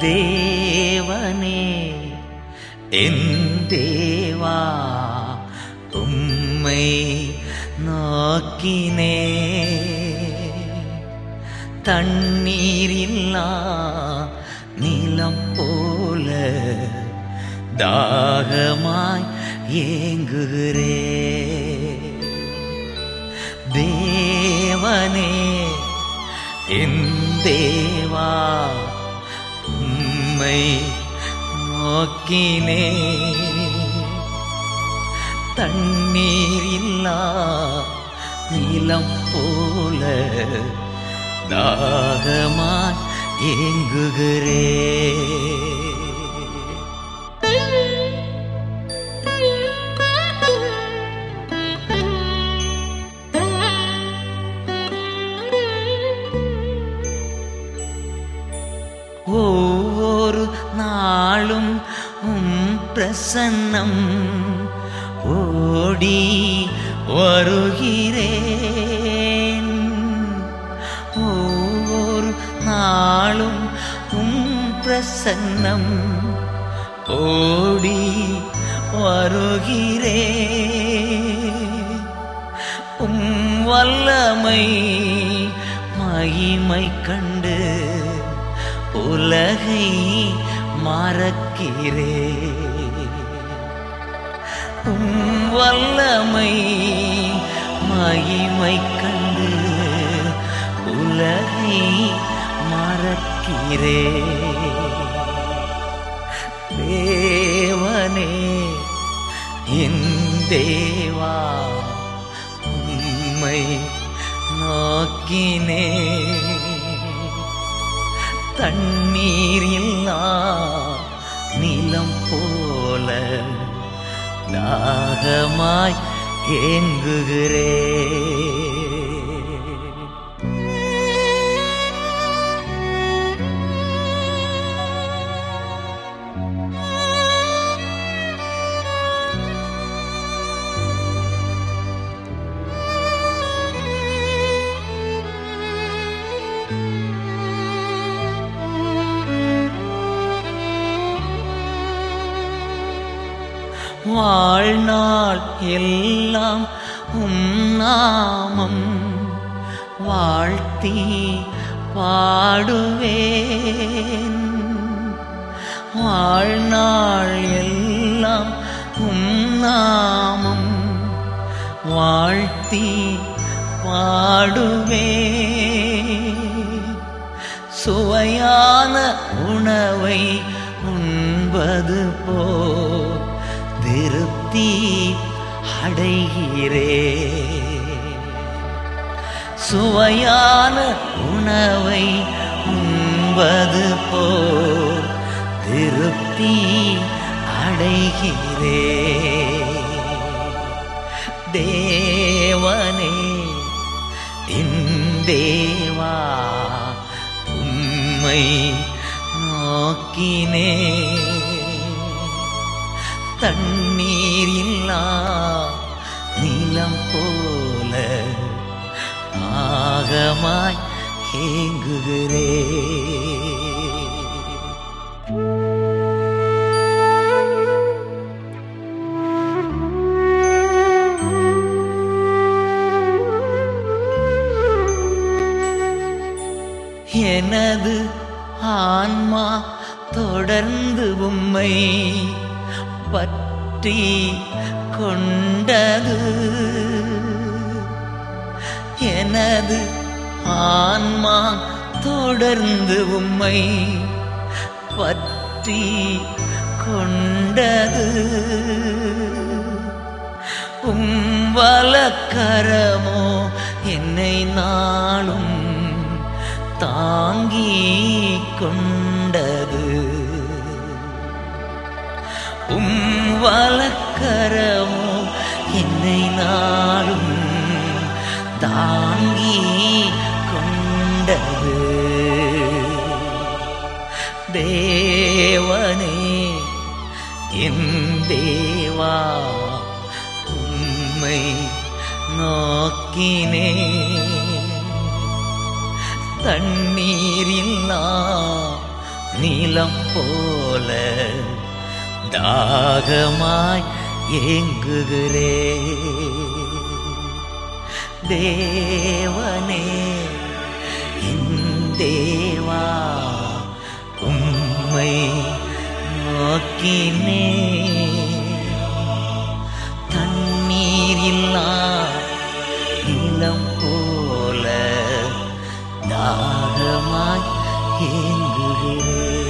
தேவனே என் தேவா உம்மை நோக்கினே தண்ணீரில்லா நிலம் போல தாகமாய் ஏங்குகிறே தேவனே என் தேவா உம்மை நோக்கினே தண்ணீர் இல்லா நிலம் போல தாகமாய் ஏங்குகிறே ஒவ்வொரு நாளும் உம் பிரசன்னம் ஓடி வருகிறேன் ஒவ்வொரு நாளும் உம் பிரசன்னம் ஓடி வருகிறேன் உம் வல்லமை மகிமை கண்டு உலகை மறக்கிறே உம் வல்லமை மகிமை கண்டு உலகை மறக்கிறே தேவனே என் தேவா உம்மை நோக்கினே தண்ணீர் இல்லா நிலம் போல தாகமாய் ஏங்குகிறே வாழ்நாள் எல்லாம் உம் நாமம் வாழ்த்தி பாடுவேன் வாழ்நாள் எல்லாம் உம் நாமம் வாழ்த்தி பாடுவேன் சுவையான உணவை உண்பது போ திருப்தி அடைகிறே சுவையான உணவை உண்பது போ திருப்தி அடைகிறே தேவனே என் தேவா உம்மை நோக்கினே தண்ணீர் இல்லா நீலம் போல ஆகமாய் ஏங்குகிறே எனது ஆன்மா தொடர்ந்து உம்மை பற்றி கொண்டது எனது ஆன்மா தொடர்ந்து உம்மை பற்றி கொண்டது உம் வலக்கரமோ என்னை நாளும் தாங்கிக் கொண்டது உம் வலக்கரமோ என்னை நாளும் தாங்கி கொண்டது தேவனே என் தேவா உம்மை நோக்கினே தண்ணீரில்லா நீலம் போல தாகமாய் ஏங்குகிறே தேவனே என் தேவா உம்மை நோக்கினே தண்ணீரில்லா நிலம் போல தாகமாய் ஏங்குகிறே